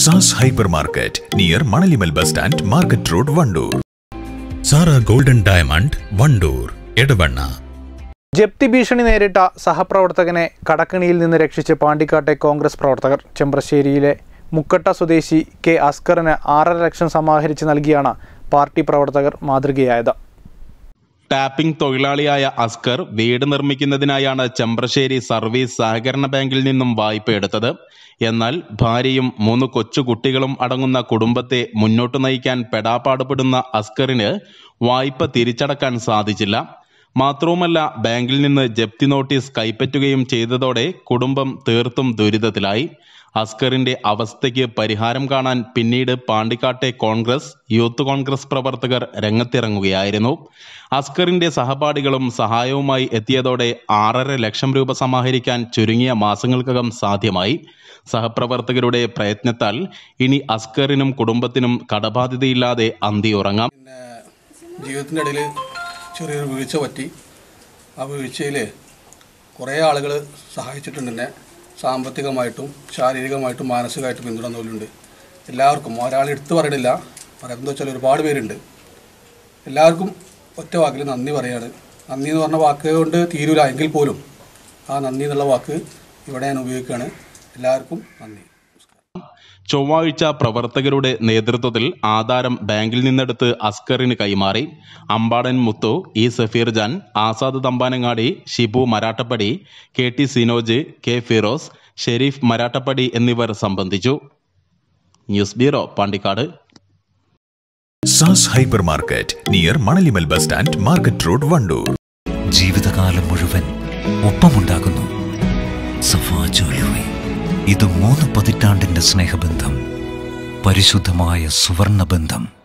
സാസ് hyper market near Manalimal bus stand market road Wandoor Sara golden diamond Wandoor Edavanna ജപ്തി ഭീഷണി നേരിട്ട സഹപ്രവർത്തകനെ കടക്കണിയിൽ നിന്ന് രക്ഷിച്ച് പാണ്ടിക്കാട്ടെ കോൺഗ്രസ് പ്രവർത്തകർ ചെമ്പ്രശ്ശേരിയിലെ മുക്കട്ട സ്വദേശി കെ അസ്കറിന് ആറര ലക്ഷം സമാഹരിച്ച് നൽകിയാണ് പാർട്ടി പ്രവർത്തകർ മാതൃകയായത് ടാപ്പിംഗ് തൊഴിലാളിയായ അസ്കർ വീട് നിർമ്മിക്കുന്നതിനായാണ് ചെമ്പ്രശ്ശേരി സർവീസ് സഹകരണ ബാങ്കിൽ നിന്നും വായ്പ എടുത്തത് എന്നാൽ ഭാര്യയും മൂന്ന് കൊച്ചു കുട്ടികളും അടങ്ങുന്ന കുടുംബത്തെ മുന്നോട്ട് നയിക്കാൻ പെടാപ്പാടുപെടുന്ന അസ്കറിന് വായ്പ തിരിച്ചടക്കാൻ സാധിച്ചില്ല മാത്രവുമല്ല ബാങ്കിൽ നിന്ന് ജപ്തി നോട്ടീസ് കൈപ്പറ്റുകയും ചെയ്തതോടെ കുടുംബം തീർത്തും ദുരിതത്തിലായി അസ്കറിന്റെ അവസ്ഥയ്ക്ക് പരിഹാരം കാണാൻ പിന്നീട് പാണ്ടിക്കാട്ടെ കോൺഗ്രസ് യൂത്ത് കോൺഗ്രസ് പ്രവർത്തകർ രംഗത്തിറങ്ങുകയായിരുന്നു അസ്കറിന്റെ സഹപാഠികളും സഹായവുമായി എത്തിയതോടെ ആറര ലക്ഷം രൂപ സമാഹരിക്കാൻ ചുരുങ്ങിയ മാസങ്ങൾക്കകം സാധ്യമായി സഹപ്രവർത്തകരുടെ പ്രയത്നത്താൽ ഇനി അസ്കറിനും കുടുംബത്തിനും കടബാധ്യതയില്ലാതെ അന്തിയുറങ്ങാം ജീവിതത്തിൻ്റെ ഇടയിൽ ചെറിയൊരു വീഴ്ച പറ്റി ആ വീഴ്ചയിൽ കുറേ ആളുകൾ സഹായിച്ചിട്ടുണ്ട് എന്നെ സാമ്പത്തികമായിട്ടും ശാരീരികമായിട്ടും മാനസികമായിട്ടും പിന്തുണ തന്നവരുണ്ട് എല്ലാവർക്കും ഒരാൾ എടുത്തു പറയണില്ല പറയുന്നത് വെച്ചാൽ ഒരുപാട് പേരുണ്ട് എല്ലാവർക്കും ഒറ്റ വാക്കിൽ നന്ദി പറയാണ് നന്ദി എന്ന് പറഞ്ഞ വാക്ക് കൊണ്ട് തീരൂല എങ്കിൽ പോലും ആ നന്ദി എന്നുള്ള വാക്ക് ഇവിടെ ഞാൻ ഉപയോഗിക്കുകയാണ് എല്ലാവർക്കും നന്ദി ചൊവ്വാഴ്ച പ്രവർത്തകരുടെ നേതൃത്വത്തിൽ ആധാരം ബാങ്കിൽ നിന്നെടുത്ത് അസ്കറിന് കൈമാറി Ambadan Muthu E Safeer Jan Azad Thampanangadi Shibu Marattappadi K T Sinoj K Firoz Sharif Marattappadi എന്നിവർ സംബന്ധിച്ചു news bureau Pandikkad Saas hyper market near Manalimal bus stand market road Wandoor ജീവിതകാലം മുഴുവൻ ഒപ്പമുണ്ടാകുന്നു സഫാ ജ്വല്ലറി ഇത് മൂന്ന് പതിറ്റാണ്ടിന്റെ സ്നേഹബന്ധം പരിശുദ്ധമായ സുവർണബന്ധം